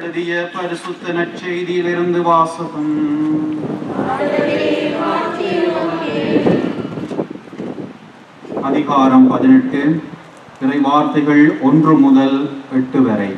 எழுதிய பரிசுத்த நற்செய்தியிலிருந்து வாசகம் அதிகாரம் பதினெட்டு இறை வார்த்தைகள் ஒன்று முதல் எட்டு வரை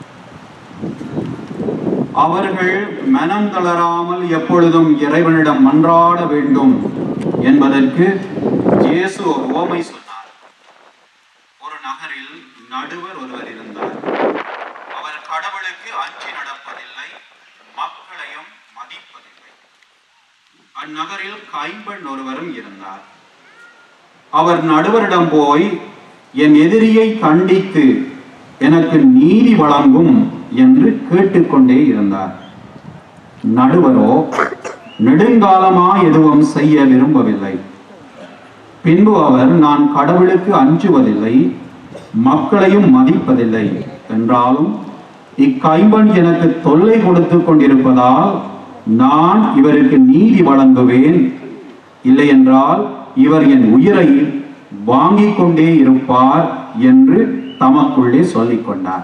அவர்கள் மனம் தளராமல் எப்பொழுதும் இறைவனிடம் மன்றாட வேண்டும் என்பதற்கு இயேசு ஒரு உவமை சொன்னார் ஒரு நகரில் நடுவர் ஒருவர் இருந்தார் அவர் கடவுளுக்கு அஞ்சி நடப்பதில்லை மக்களையும் மதிப்பதில்லை அந்நகரில் கைம்பெண் ஒருவரும் இருந்தார் அவர் நடுவரிடம் போய் என் எதிரியை கண்டித்து எனக்கு நீதி வழங்கும் என்று கேட்டுக்கொண்டே இருந்தார் நடுவரோ நெடுங்காலமா எதுவும் செய்ய விரும்பவில்லை பின்பு அவர் நான் கடவுளுக்கு அஞ்சுவதில்லை மக்களையும் மதிப்பதில்லை என்றாலும் இக்கைம்பன் எனக்கு தொல்லை கொடுத்து கொண்டிருப்பதால் நான் இவருக்கு நீதி வழங்குவேன் இல்லை என்றால் இவர் என் உயிரை வாங்கிக் கொண்டே இருப்பார் என்று தமக்குள்ளே சொல்லிக் கொண்டார்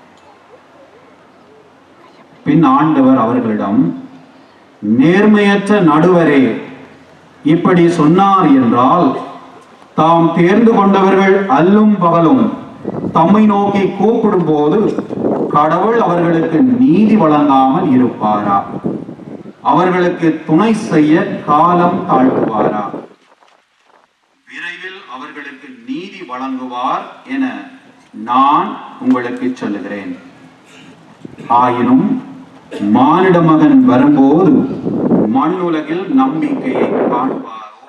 பின் ஆண்டவர் அவர்களிடம் நேர்மையற்ற நடுவரே இப்படி சொன்னார் என்றால் தாம் தேர்ந்து கொண்டவர்கள் அல்லும் பகலும் தம்மை நோக்கி கூப்பிடும் போது கடவுள் அவர்களுக்கு நீதி வழங்காமல் இருப்பாரா அவர்களுக்கு துணை செய்ய காலம் தாழ்த்துவாரா விரைவில் அவர்களுக்கு நீதி வழங்குவார் என நான் உங்களுக்கு சொல்லுகிறேன் ஆயினும் மானிட மகன் வரும்போது மண் உலகில் நம்பிக்கையை காண்பாரோ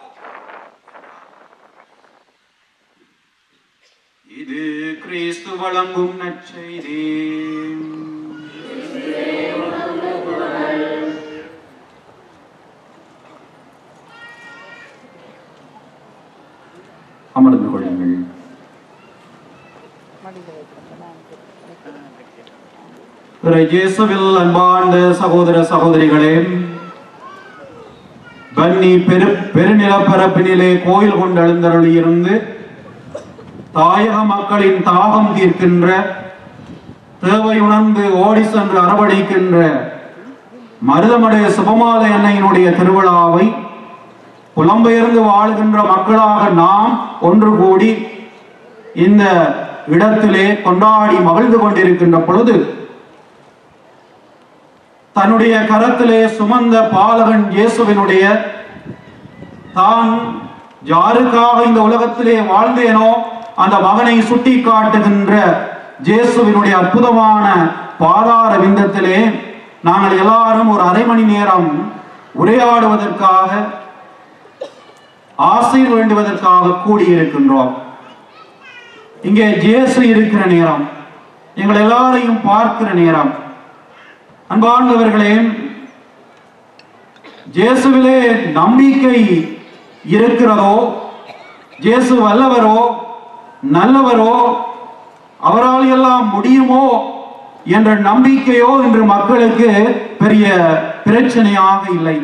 இது கிறிஸ்து வழங்கும் நற்செய்தி அமர்ந்து கொள்ளுங்கள் திரு இயேசுவில் அன்பார்ந்த சகோதர சகோதரிகளே பன்னி பெரு பெருநிலப்பரப்பினிலே கோயில் கொண்டு எழுந்தருளியிருந்து தாயக மக்களின் தாகம் தீர்க்கின்ற தேவை உணர்ந்து ஓடி சென்று அரவணைக்கின்ற மருதமடைய சுபமாலை அன்னையினுடைய திருவிழாவை புலம்பெயர்ந்து வாழ்கின்ற மக்களாக நாம் ஒன்று கூடி இந்த இடத்திலே கொண்டாடி மகிழ்ந்து கொண்டிருக்கின்ற பொழுது தன்னுடைய கரத்திலே சுமந்த பாலகன் இயேசுவினுடைய தான் யாருக்காக இந்த உலகத்திலே வாழ்ந்தேனோ அந்த மகனை சுட்டி காட்டுகின்ற இயேசுவினுடைய அற்புதமான பாதார விந்தத்திலே நாங்கள் எல்லாரும் ஒரு அரை மணி நேரம் உரையாடுவதற்காக ஆசைர் வேண்டுவதற்காக கூடியிருக்கின்றோம் இங்கே இயேசு இருக்கிற நேரம் எங்கள் எல்லாரையும் பார்க்கிற நேரம் அன்பார்ந்தவர்களே இயேசுவிலே நம்பிக்கை இருக்கிறதோ இயேசு வல்லவரோ நல்லவரோ அவரால் எல்லாம் முடியுமோ என்ற நம்பிக்கையோ இன்று மக்களுக்கு பெரிய பிரச்சனையாக இல்லை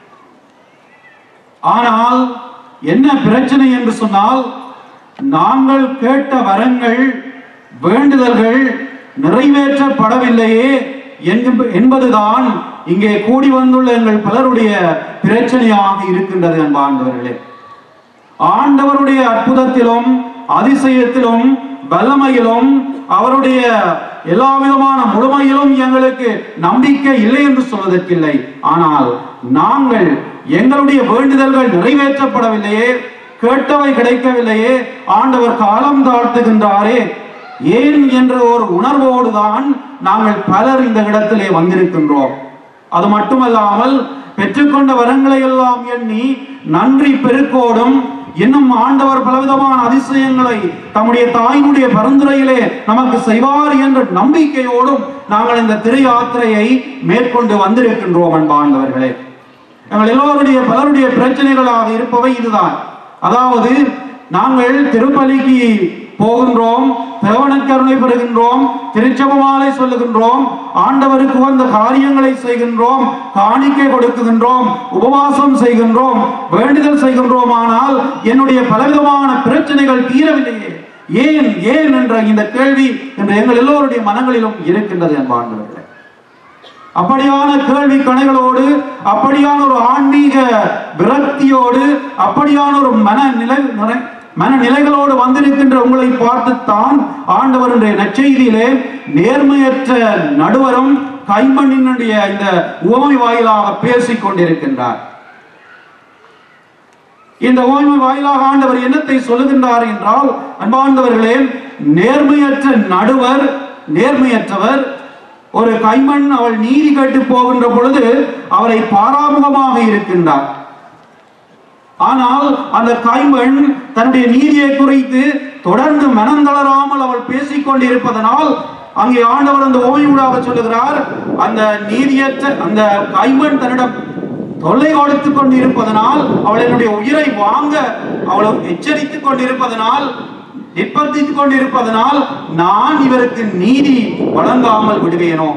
ஆனால் என்ன பிரச்சனை என்று சொன்னால் நாங்கள் கேட்ட வரங்கள் வேண்டுதல்கள் நிறைவேற்றப்படவில்லையே என்கின்ற- என்பதுதான் இங்கே கூடி வந்துள்ள எங்கள் பலருடைய பிரச்சனையாக இருக்கின்றது அன்பாண்டவர்களே ஆண்டவருடைய அற்புதத்திலும் அதிசயத்திலும் வல்லமையிலும் அவருடைய எல்லா விதமான முழுமையிலும் எங்களுக்கு நம்பிக்கை இல்லை என்று சொல்வதற்கில்லை ஆனால் நாங்கள் எங்களுடைய வேண்டுதல்கள் நிறைவேற்றப்படவில்லையே கேட்டவை கிடைக்கவில்லையே ஆண்டவர் காலம் தாழ்த்துகின்றாரே ஏன் என்ற ஒரு உணர்வோடு தான் நாங்கள் பலர் இந்த இடத்திலே வந்திருக்கின்றோம் அது மட்டுமல்லாமல் பெற்றுக்கொண்ட வரங்களை எல்லாம் எண்ணி நன்றி பெருக்கோடும் இன்னும் ஆண்டவர் பலவிதமான அதிசயங்களை தம்முடைய தாயினுடைய பரிந்துரையிலே நமக்கு செய்வார் என்ற நம்பிக்கையோடும் நாங்கள் இந்த திரு யாத்திரையை மேற்கொண்டு வந்திருக்கின்றோம் அன்பாண்டவர்களே எங்கள் எல்லோருடைய பலருடைய பிரச்சனைகளாக இருப்பவை இதுதான் அதாவது நாங்கள் திருப்பலிக்கு போகின்றோம் தேவனக்கருணை பெறுகின்றோம் திருச்சபமாலை சொல்லுகின்றோம் ஆண்டவருக்கு வந்த காரியங்களை செய்கின்றோம் காணிக்கை கொடுக்குகின்றோம் உபவாசம் செய்கின்றோம் வேண்டுதல் செய்கின்றோம் ஆனால் என்னுடைய பலவிதமான பிரச்சனைகள் தீரவில்லையே ஏன் ஏன் என்ற இந்த கேள்வி இன்று எங்கள் எல்லோருடைய மனங்களிலும் இருக்கின்றது என்பார்களே அப்படியான கேள்வி கணைகளோடு அப்படியான ஒரு ஆன்மீக விரக்தியோடு அப்படியான ஒரு மனநிலை நிறை- மனநிலைகளோடு வந்திருக்கின்ற உங்களை பார்த்துத்தான் ஆண்டவர் இன்றைய நற்செய்தியிலே நேர்மையற்ற நடுவரும் கைமண்ணினுடைய இந்த உவமை வாயிலாக பேசிக் கொண்டிருக்கின்றார் இந்த ஓய்வு வாயிலாக ஆண்டவர் என்னத்தை சொல்லுகின்றார் என்றால் அன்பாண்டவர்களே நேர்மையற்ற நடுவர் நேர்மையற்றவர் ஒரு கைமண் அவள் நீதி கேட்டு போகின்ற பொழுது அவரை பாராமுகமாக இருக்கின்றார் ஆனால் அந்த கைமண் தன்னுடைய நீதியை குறித்து தொடர்ந்து மனம் தளராமல் அவள் பேசிக் கொண்டிருப்பதனால் அங்கே ஆண்டவர் அந்த ஓய்வுடாக சொல்லுகிறார் அந்த நீதியற்ற அந்த கைமண் தன்னிடம் தொல்லை கொடுத்துக் கொண்டிருப்பதனால் அவள் என்னுடைய உயிரை வாங்க அவளை எச்சரித்துக் கொண்டிருப்பதனால் நிர்பந்தித்துக் கொண்டிருப்பதனால் நான் இவருக்கு நீதி வழங்காமல் விடுவேனோ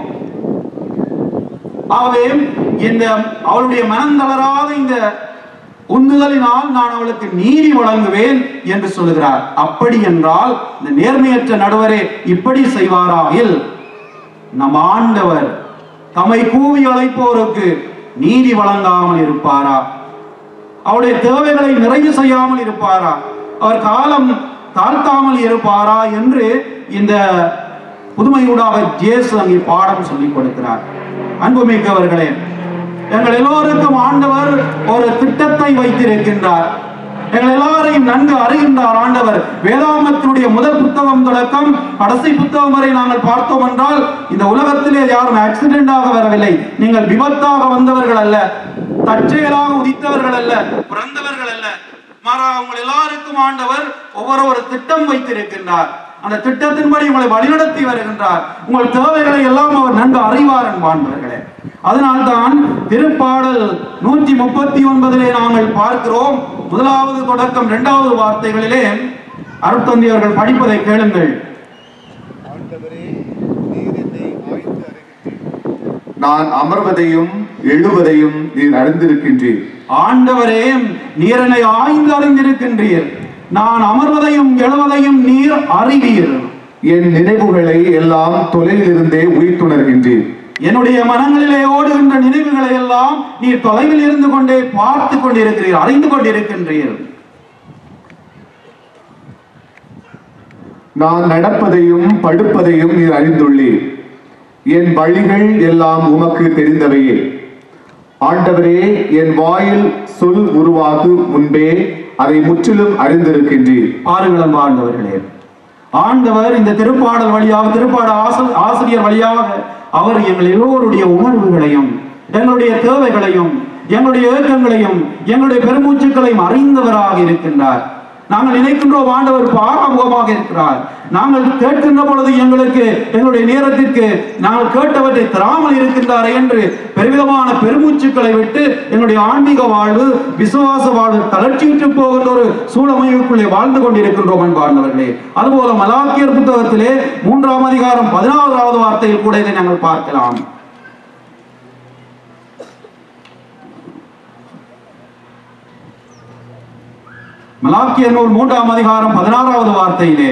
ஆகவே இந்த அவளுடைய மனம் தளராத இந்த உந்துதலினால் நான் அவளுக்கு நீதி வழங்குவேன் என்று சொல்லுகிறார் அப்படி என்றால் இந்த நேர்மையற்ற நடுவரே இப்படி செய்வாராயில் நம் ஆண்டவர் தம்மை கூவி அழைப்போருக்கு நீதி வழங்காமல் இருப்பாரா அவருடைய தேவைகளை நிறைவு செய்யாமல் இருப்பாரா அவர் காலம் தாழ்த்தாமல் இருப்பாரா என்று இந்த புதுமையூடாக ஜேசு அங்கே பாடம் சொல்லிக் கொடுக்கிறார் அன்புமிக்கவர்களே எங்கள் எல்லோருக்கும் ஆண்டவர் ஒரு திட்டத்தை வைத்திருக்கின்றார் எங்கள் எல்லாரையும் நன்கு அறிகின்றார் ஆண்டவர் வேதாமத்தினுடைய முதல் புத்தகம் தொடக்கம் கடைசி புத்தகம் வரை நாங்கள் பார்த்தோம் என்றால் இந்த உலகத்திலே யாரும் ஆக்சிடென்டாக வரவில்லை நீங்கள் விபத்தாக வந்தவர்கள் அல்ல தற்செயலாக உதித்தவர்கள் அல்ல பிறந்தவர்கள் அல்ல மாறா உங்கள் எல்லாருக்கும் ஆண்டவர் ஒவ்வொரு ஒரு திட்டம் வைத்திருக்கின்றார் அந்த திட்டத்தின்படி உங்களை வழிநடத்தி வருகின்றார் உங்கள் தேவைகளை எல்லாம் அவர் நன்கு அறிவார் என்பார்களே அதனால்தான் திருப்பாடல் நூற்றி முப்பத்தி ஒன்பதிலே நாங்கள் பார்க்கிறோம் முதலாவது தொடக்கம் இரண்டாவது வார்த்தைகளிலே அருட்தந்தி அவர்கள் படிப்பதை கேளுங்கள் ஆண்டவரே நீர் என்னை ஆய்ந்து அறிகின்றீர் நான் அமர்வதையும் எழுவதையும் நீர் அறிந்திருக்கின்றீர் ஆண்டவரே நீரனை ஆய்ந்து அறிந்திருக்கின்றீர் நான் அமர்வதையும் எழுவதையும் நீர் அறிவீர் என் நினைவுகளை எல்லாம் தொலைவிலிருந்தே உயிர்த்துணர்கின்றீர் என்னுடைய மனங்களிலே ஓடுகின்ற நினைவுகளை எல்லாம் நீர் தொலைவில் இருந்து கொண்டே பார்த்து கொண்டிருக்கிறீர் அறிந்து கொண்டிருக்கின்றீர் நான் நடப்பதையும் படுப்பதையும் நீர் அறிந்துள்ளீர் என் வழிகள் எல்லாம் உமக்கு தெரிந்தவையே ஆண்டவரே என் வாயில் சொல் உருவாகு முன்பே அதை முற்றிலும் அறிந்திருக்கின்றீர் பாருங்கள் ஆண்டவர்களே ஆண்டவர் இந்த திருப்பாடல் வழியாக திருப்பாட ஆச- ஆசிரியர் வழியாக அவர் எங்கள் எல்லோருடைய உணர்வுகளையும் எங்களுடைய தேவைகளையும் எங்களுடைய ஏக்கங்களையும் எங்களுடைய பெருமூச்சுக்களையும் அறிந்தவராக இருக்கின்றார் நாங்கள் நினைக்கின்றோம் ஆண்டவர் பாராமுகமாக இருக்கிறார் நாங்கள் கேட்கின்ற பொழுது எங்களுக்கு எங்களுடைய நேரத்திற்கு நாங்கள் கேட்டவற்றை தராமல் இருக்கின்றார் என்று பெருவிதமான பெருமூச்சுக்களை விட்டு எங்களுடைய ஆன்மீக வாழ்வு விசுவாச வாழ்வு தளர்ச்சியுற்று போகின்ற ஒரு சூழமைவுக்குள்ளே வாழ்ந்து கொண்டிருக்கின்றோம் என்பார்களே அதுபோல மலாக்கியர் புத்தகத்திலே மூன்றாம் அதிகாரம் பதினாறாவது வார்த்தையில் கூட இதை நாங்கள் பார்க்கலாம் மலாக்கியர் நூல் மூன்றாம் அதிகாரம் பதினாறாவது வார்த்தையிலே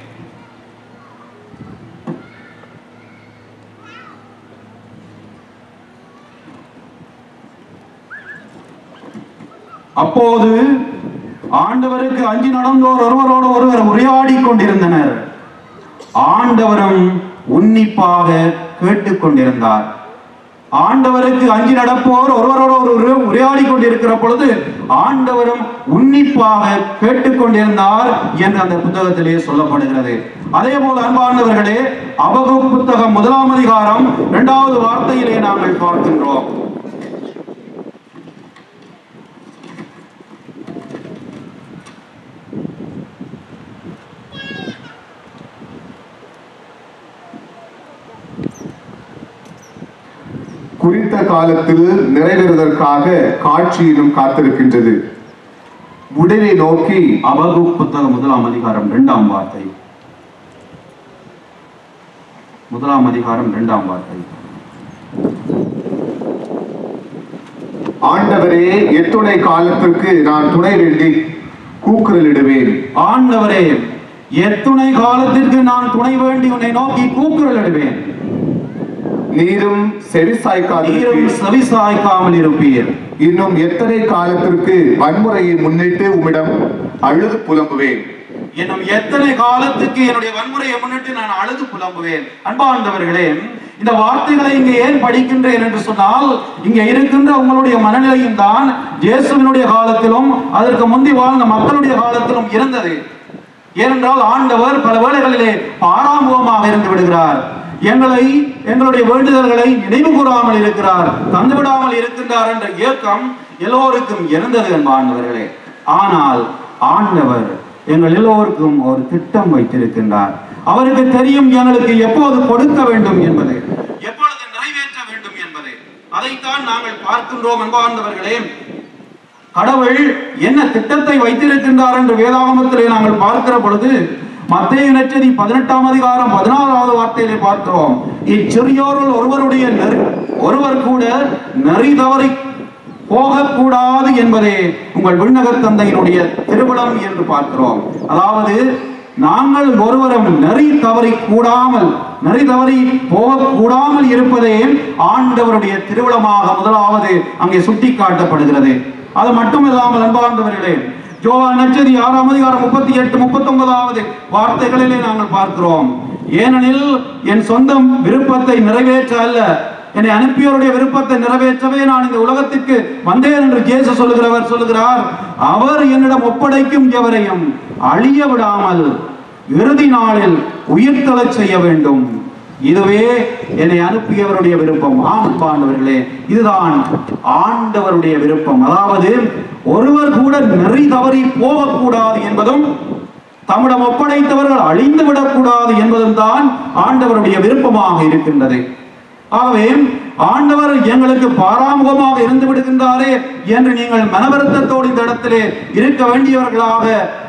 அப்போது ஆண்டவருக்கு அஞ்சி நடந்தோர் ஒருவரோடு ஒருவர் உரையாடிக் கொண்டிருந்தனர் ஆண்டவரும் உன்னிப்பாக கேட்டுக்கொண்டிருந்தார் ஆண்டவருக்கு அஞ்சி நடப்போர் ஒருவரோடு ஒருவர் உரையாடி கொண்டிருக்கிற பொழுது ஆண்டவரும் உன்னிப்பாக கேட்டுக்கொண்டிருந்தார் என்று அந்த புத்தகத்திலே சொல்லப்படுகிறது அதே போல அன்பார்ந்தவர்களே அபகு புத்தகம் முதலாம் அதிகாரம் இரண்டாவது வார்த்தையிலே நாங்கள் பார்க்கின்றோம் குறித்த காலத்தில் நிறைவேறுவதற்காக காட்சியிலும் காத்திருக்கின்றது முடிவை நோக்கி அபகு புத்தகம் முதலாம் அதிகாரம் இரண்டாம் வார்த்தை முதலாம் அதிகாரம் இரண்டாம் வார்த்தை ஆண்டவரே எத்துணை காலத்திற்கு நான் துணை வேண்டி கூக்குரலிடுவேன் ஆண்டவரே எத்துணை காலத்திற்கு நான் துணை வேண்டி உன்னை நோக்கி கூக்குரலிடுவேன் நீரும் செவிசாய்க்காது நீரும் செவிசாய்க்காமல் இருப்பீர் இன்னும் எத்தனை காலத்திற்கு வன்முறையை முன்னிட்டு உம்மிடம் அழுது புலம்புவேன் இன்னும் எத்தனை காலத்துக்கு என்னுடைய வன்முறையை முன்னிட்டு நான் அழுது புலம்புவேன் அன்பார்ந்தவர்களே இந்த வார்த்தைகளை இங்கே ஏன் படிக்கின்றேன் என்று சொன்னால் இங்கே இருக்கின்ற உங்களுடைய மனநிலையும் தான் இயேசுவினுடைய காலத்திலும் அதற்கு முந்தி வாழ்ந்த மக்களுடைய காலத்திலும் இருந்தது ஏனென்றால் ஆண்டவர் பல வேளைகளிலே பாராமுகமாக இருந்து விடுகிறார் எங்களை எங்களுடைய வேண்டுதல்களை நினைவு கூறாமல் இருக்கிறார் தந்துவிடாமல் இருக்கின்றார் என்ற இயக்கம் எல்லோருக்கும் இருந்தது என்பாண்டவர்களே ஆனால் ஆண்டவர் எங்கள் எல்லோருக்கும் ஒரு திட்டம் வைத்திருக்கின்றார் அவருக்கு தெரியும் எங்களுக்கு எப்போது கொடுக்க வேண்டும் என்பது எப்பொழுது நிறைவேற்ற வேண்டும் என்பது அதைத்தான் நாங்கள் பார்க்கின்றோம் என்பார்ந்தவர்களே கடவுள் என்ன திட்டத்தை வைத்திருக்கின்றார் என்று வேதாகமத்திலே நாங்கள் பார்க்கிற பொழுது மத்திய நச்சதி பதினெட்டாம் அதிகாரம் பதினாறாவது வார்த்தையிலே பார்க்கிறோம் இச்சிறியோருள் ஒருவருடைய நெறி ஒருவர் கூட நெறி தவறி போகக்கூடாது என்பதே உங்கள் விண்ணகத் தந்தையினுடைய திருவிழம் என்று பார்க்கிறோம் அதாவது நாங்கள் ஒருவரும் நெறி தவறி கூடாமல் நெறி தவறி போகக்கூடாமல் இருப்பதே ஆண்டவருடைய திருவிழமாக முதலாவது அங்கே சுட்டிக்காட்டப்படுகிறது அது மட்டுமில்லாமல் அன்பார்ந்தவர்களே யோவா நச்சதி ஆறாம் அதிகாரம் முப்பத்தி எட்டு முப்பத்தி ஒன்பதாவது வார்த்தைகளிலே நாங்கள் பார்க்கிறோம் ஏனெனில் என் சொந்தம் விருப்பத்தை நிறைவேற்ற அல்ல என்னை அனுப்பியோருடைய விருப்பத்தை நிறைவேற்றவே நான் இந்த உலகத்திற்கு வந்தேன் என்று இயேசு சொல்லுகிறவர் சொல்லுகிறார் அவர் என்னிடம் ஒப்படைக்கும் எவரையும் அழிய விடாமல் இறுதி நாளில் உயிர்த்தெழச் செய்ய வேண்டும் இதுவே என்னை அனுப்பியவருடைய விருப்பம் ஆம் பாண்டவர்களே இதுதான் ஆண்டவருடைய விருப்பம் அதாவது ஒருவர் கூட நெறி தவறி போகக்கூடாது என்பதும் தம்மிடம் ஒப்படைத்தவர்கள் அழிந்து விடக்கூடாது என்பதும் தான் ஆண்டவருடைய விருப்பமாக இருக்கின்றது ஆகவே ஆண்டவர் எங்களுக்கு பாராமுகமாக இருந்து விடுகின்றாரே என்று நீங்கள் மனவருத்தத்தோடு இந்த இடத்திலே இருக்க வேண்டியவர்களாக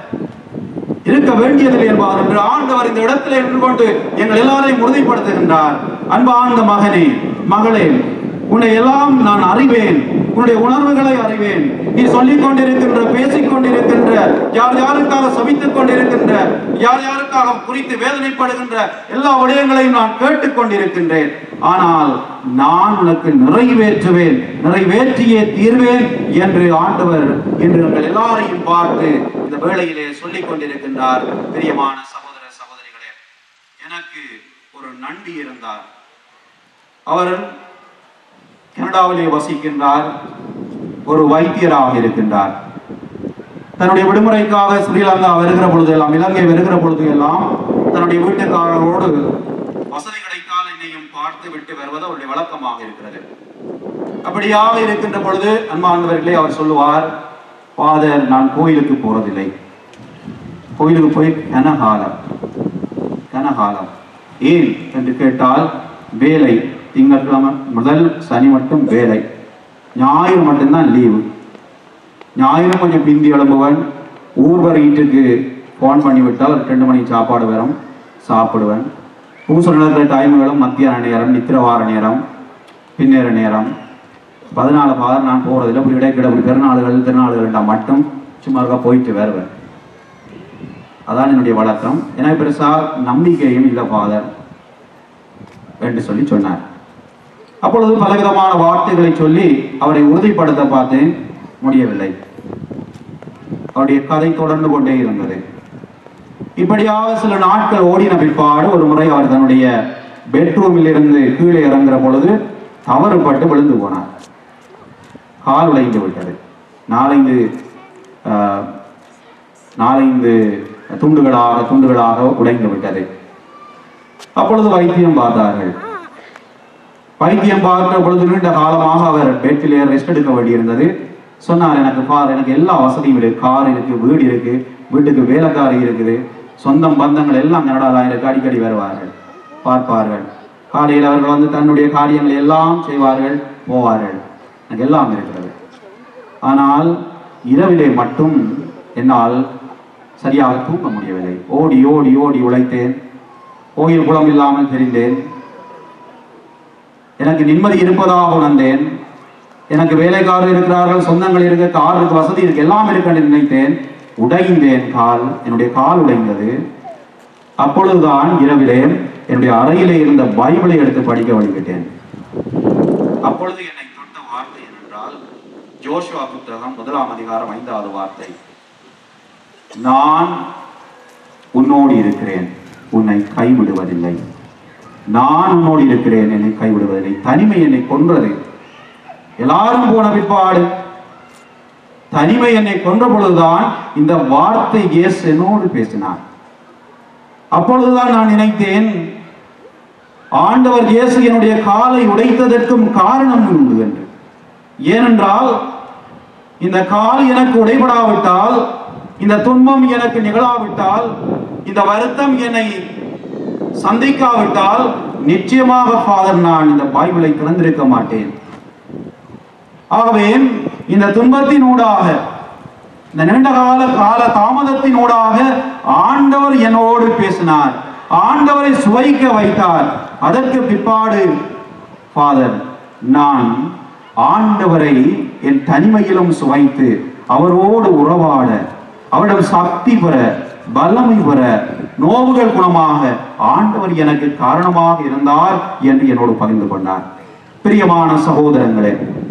இருக்க வேண்டியதில்லை என்பார் என்று ஆண்டவர் இந்த இடத்திலே நின்று கொண்டு எங்கள் எல்லாரையும் உறுதிப்படுத்துகின்றார் அன்பார்ந்த மகனே மகளே உன்னை எல்லாம் நான் அறிவேன் உன்னுடைய உணர்வுகளை அறிவேன் நீ சொல்லிக் கொண்டிருக்கின்ற பேசிக் கொண்டிருக்கின்ற யார் யாருக்காக சபித்துக் கொண்டிருக்கின்ற யார் யாருக்காக குறித்து வேதனைப்படுகின்ற எல்லா விடயங்களையும் நான் கேட்டுக் கொண்டிருக்கின்றேன் ஆனால் நான் உனக்கு நிறைவேற்றுவேன் நிறைவேற்றியே தீர்வேன் என்று ஆண்டவர் இன்று எங்கள் எல்லாரையும் பார்த்து இந்த வேளையிலே சொல்லிக் கொண்டிருக்கின்றார் பிரியமான சகோதர சகோதரிகளே எனக்கு ஒரு நண்டி இருந்தார் அவர் கனடாவிலே வசிக்கின்றார் ஒரு வைத்தியராக இருக்கின்றார் தன்னுடைய விடுமுறைக்காக ஸ்ரீலங்கா வருகிற பொழுது எல்லாம் இலங்கை வருகிற பொழுது எல்லாம் தன்னுடைய வீட்டுக்காரரோடு வசதி கிடைத்தால் என்னையும் பார்த்து விட்டு வருவது அவருடைய வழக்கமாக இருக்கிறது அப்படியாக இருக்கின்ற பொழுது அன்பானவர்களே அவர் சொல்லுவார் ஃபாதர் நான் கோயிலுக்கு போறதில்லை கோயிலுக்கு போய் கனகாலம் கனகாலம் ஏன் என்று கேட்டால் வேலை திங்கட்கிழமை முதல் சனி மட்டும் வேலை ஞாயிறு மட்டும்தான் லீவு ஞாயிறு கொஞ்சம் பிந்தி எழும்புவன் ஊர்வர் வீட்டுக்கு ஃபோன் பண்ணி விட்டால் ஒரு ரெண்டு மணிக்கு சாப்பாடு வரும் சாப்பிடுவேன் பூச நடக்கிற டைம்களும் மத்தியான நேரம் நித்திரவார நேரம் பின்னேற நேரம் பதினாலு பாதம் நான் போகிறதில்ல இப்படி இடைக்கிட இப்படி பெருநாளுகள் திருநாளுகள்டா மட்டும் சும்மா இருக்கா போயிட்டு வருவேன் அதான் என்னுடைய வழக்கம் எனக்கு பெருசா நம்பிக்கையும் இல்லை ஃபாதர் என்று சொல்லி சொன்னார் அப்பொழுது பலவிதமான வார்த்தைகளை சொல்லி அவரை உறுதிப்படுத்த பார்த்தேன் முடியவில்லை அவருடைய கதை தொடர்ந்து கொண்டே இருந்தது இப்படியாக சில நாட்கள் ஓடின பிற்பாடு ஒரு முறை அவர் தன்னுடைய பெட்ரூமில் இருந்து கீழே இறங்குற பொழுது தவறுபட்டு விழுந்து போனார் கால் உடைந்து விட்டது நாலைந்து ஆஹ், நாலைந்து துண்டுகளாக துண்டுகளாக உடைந்து விட்டது அப்பொழுது வைத்தியம் பார்த்தார்கள் வைத்தியம் பார்க்கிற பொழுது நீண்ட காலமாக அவர் பெட்டிலே ரெஸ்ட் எடுக்க வேண்டியிருந்தது சொன்னார் எனக்கு பார் எனக்கு எல்லா வசதியும் இருக்கு கார் இருக்கு வீடு இருக்கு வீட்டுக்கு வேலைக்காரி இருக்குது சொந்தம் பந்தங்கள் எல்லாம் கனடாதான் இருக்கு அடிக்கடி வருவார்கள் பார்ப்பார்கள் காலையில் அவர்கள் வந்து தன்னுடைய காரியங்களை எல்லாம் செய்வார்கள் போவார்கள் எனக்கு எல்லாம் இருக்கிறது ஆனால் இரவிலே மட்டும் என்னால் சரியாக தூங்க முடியவில்லை ஓடி ஓடி ஓடி உழைத்தேன் கோயில் குளம் இல்லாமல் தெரிந்தேன் எனக்கு நிம்மதி இருப்பதாக உணர்ந்தேன் எனக்கு வேலைக்காரர் இருக்கிறார்கள் சொந்தங்கள் இருக்கு கார் இருக்கு வசதி இருக்கு எல்லாம் இருக்கு என்று நினைத்தேன் உடைந்தேன் கால் என்னுடைய கால் உடைந்தது அப்பொழுதுதான் இரவிலே என்னுடைய அறையிலே இருந்த பைபிளை எடுத்து படிக்க வழிவிட்டேன் அப்பொழுது என்னை தொட்ட வார்த்தை என்னென்றால் ஜோஷுவா புத்தகம் முதலாம் அதிகாரம் ஐந்தாவது வார்த்தை நான் உன்னோடு இருக்கிறேன் உன்னை கைவிடுவதில்லை நான் உன்னோடு இருக்கிறேன் என்னை கைவிடுவதில்லை தனிமை என்னை கொன்றது எல்லாரும் போன பிற்பாடு தனிமை என்னை கொன்ற பொழுதுதான் இந்த வார்த்தை இயேசு என்னோடு பேசினார் அப்பொழுதுதான் நான் நினைத்தேன் ஆண்டவர் இயேசு என்னுடைய காலை உடைத்ததற்கும் காரணம் உண்டு என்று ஏனென்றால் இந்த கால் எனக்கு உடைபடாவிட்டால் இந்த துன்பம் எனக்கு நிகழாவிட்டால் இந்த வருத்தம் என்னை சந்திக்காவிட்டால் நிச்சயமாக ஃபாதர் நான் இந்த பைபிளை திறந்திருக்க மாட்டேன் ஆகவே இந்த துன்பத்தினூடாக இந்த நீண்ட கால கால தாமதத்தினூடாக ஆண்டவர் என்னோடு பேசினார் ஆண்டவரை சுவைக்க வைத்தார் அதற்கு பிற்பாடு ஃபாதர் நான் ஆண்டவரை என் தனிமையிலும் சுவைத்து அவரோடு உறவாட அவரிடம் சக்தி பெற வல்லமை பெற நோவுகள் குணமாக ஆண்டவர் எனக்கு காரணமாக இருந்தார் என்று என்னோடு பகிர்ந்து கொண்டார் பிரியமான சகோதரங்களே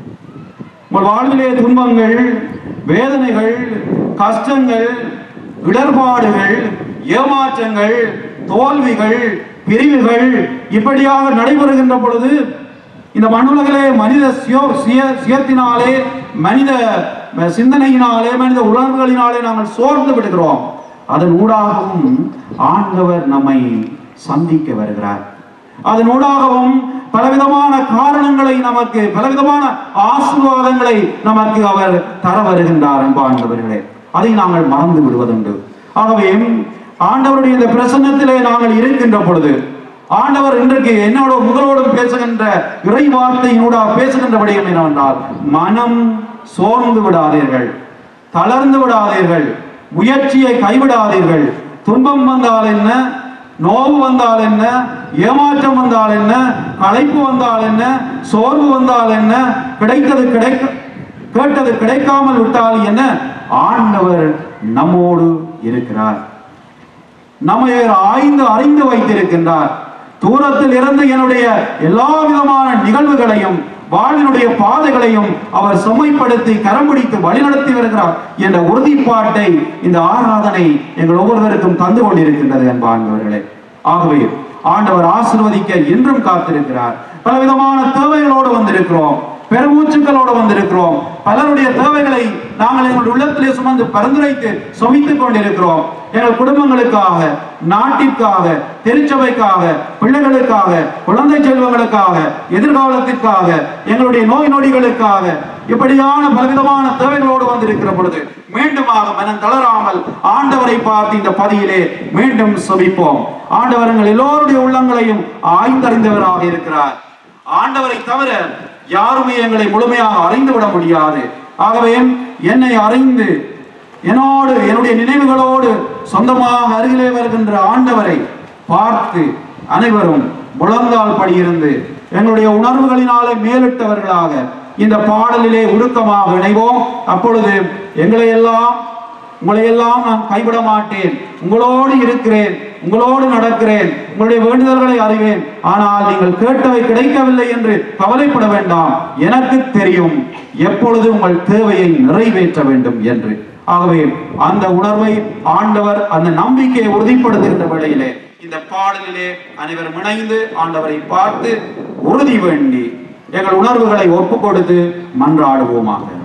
உங்கள் வாழ்விலே துன்பங்கள் வேதனைகள் கஷ்டங்கள் இடர்பாடுகள் ஏமாற்றங்கள் தோல்விகள் பிரிவுகள் இப்படியாக நடைபெறுகின்ற பொழுது இந்த மண்ணுலகிலே மனித சுய சுய சுயத்தினாலே மனித சிந்தனையினாலே மனித உணர்வுகளினாலே நாங்கள் சோர்ந்து விடுகிறோம் அதன் ஊடாகவும் ஆண்டவர் நம்மை சந்திக்க வருகிறார் அதன் ஊடாகவும் பலவிதமான காரணங்களை நமக்கு பலவிதமான ஆசீர்வாதங்களை நமக்கு அவர் தர வருகின்றார் அன்பாண்டவர்களே அதை நாங்கள் மறந்து விடுவதுண்டு ஆகவே ஆண்டவருடைய இந்த பிரசன்னத்திலே நாங்கள் இருக்கின்ற பொழுது ஆண்டவர் இன்றைக்கு என்னோட முதலோடும் பேசுகின்ற இறை வார்த்தையினூடாக பேசுகின்ற விடயம் என்னவென்றால் மனம் சோர்ந்து விடாதீர்கள் தளர்ந்து விடாதீர்கள் முயற்சியை கைவிடாதீர்கள் துன்பம் வந்தால் என்ன நோவு வந்தால் என்ன ஏமாற்றம் வந்தால் என்ன களைப்பு வந்தால் என்ன சோர்வு வந்தால் என்ன கிடைத்தது கிடைக்க கேட்டது கிடைக்காமல் விட்டால் என்ன ஆண்டவர் நம்மோடு இருக்கிறார் நம்மை அவர் ஆய்ந்து அறிந்து வைத்திருக்கின்றார் தூரத்தில் இருந்து என்னுடைய எல்லா விதமான நிகழ்வுகளையும் வாழ்வினுடைய பாதைகளையும் அவர் சுமைப்படுத்தி கரம் பிடித்து வழிநடத்தி வருகிறார் என்ற உறுதிப்பாட்டை இந்த ஆராதனை எங்கள் ஒவ்வொருவருக்கும் தந்து கொண்டிருக்கின்றது என்பார்களே ஆகவே ஆண்டவர் ஆசிர்வதிக்க இன்றும் காத்திருக்கிறார் பலவிதமான தேவைகளோடு வந்திருக்கிறோம் பெருமூச்சுக்களோடு வந்திருக்கிறோம் பலருடைய தேவைகளை நாங்கள் எங்களுடைய உள்ளத்திலே சுமந்து பரிந்துரைத்து சுமித்துக் கொண்டிருக்கிறோம் எங்கள் குடும்பங்களுக்காக நாட்டிற்காக திருச்சபைக்காக பிள்ளைகளுக்காக குழந்தை செல்வங்களுக்காக எதிர்காலத்திற்காக எங்களுடைய நோய் நொடிகளுக்காக இப்படியான பலவிதமான தேவைகளோடு வந்திருக்கிற பொழுது மீண்டுமாக மனம் தளராமல் ஆண்டவரை பார்த்து இந்த பதியிலே மீண்டும் சுமிப்போம் ஆண்டவர் எங்கள் எல்லோருடைய உள்ளங்களையும் ஆய்ந்தறிந்தவராக இருக்கிறார் ஆண்டவரை தவிர யாருமே எங்களை முழுமையாக அறிந்து விட முடியாது ஆகவே என்னை அறிந்து என்னோடு என்னுடைய நினைவுகளோடு சொந்தமாக அருகிலே வருகின்ற ஆண்டவரை பார்த்து அனைவரும் முழங்கால் படியிருந்து எங்களுடைய உணர்வுகளினாலே மேலிட்டவர்களாக இந்த பாடலிலே உருக்கமாக இணைவோம் அப்பொழுது எங்களை எல்லாம் உங்களை எல்லாம் நான் கைவிட மாட்டேன் உங்களோடு இருக்கிறேன் உங்களோடு நடக்கிறேன் உங்களுடைய வேண்டுதல்களை அறிவேன் ஆனால் நீங்கள் கேட்டவை கிடைக்கவில்லை என்று கவலைப்பட வேண்டாம் எனக்கு தெரியும் எப்பொழுது உங்கள் தேவையை நிறைவேற்ற வேண்டும் என்று ஆகவே அந்த உணர்வை ஆண்டவர் அந்த நம்பிக்கையை உறுதிப்படுத்துகின்ற வேளையிலே இந்த பாடலிலே அனைவரும் இணைந்து ஆண்டவரை பார்த்து உறுதி வேண்டி எங்கள் உணர்வுகளை ஒப்புக் கொடுத்து மன்றாடுவோமாக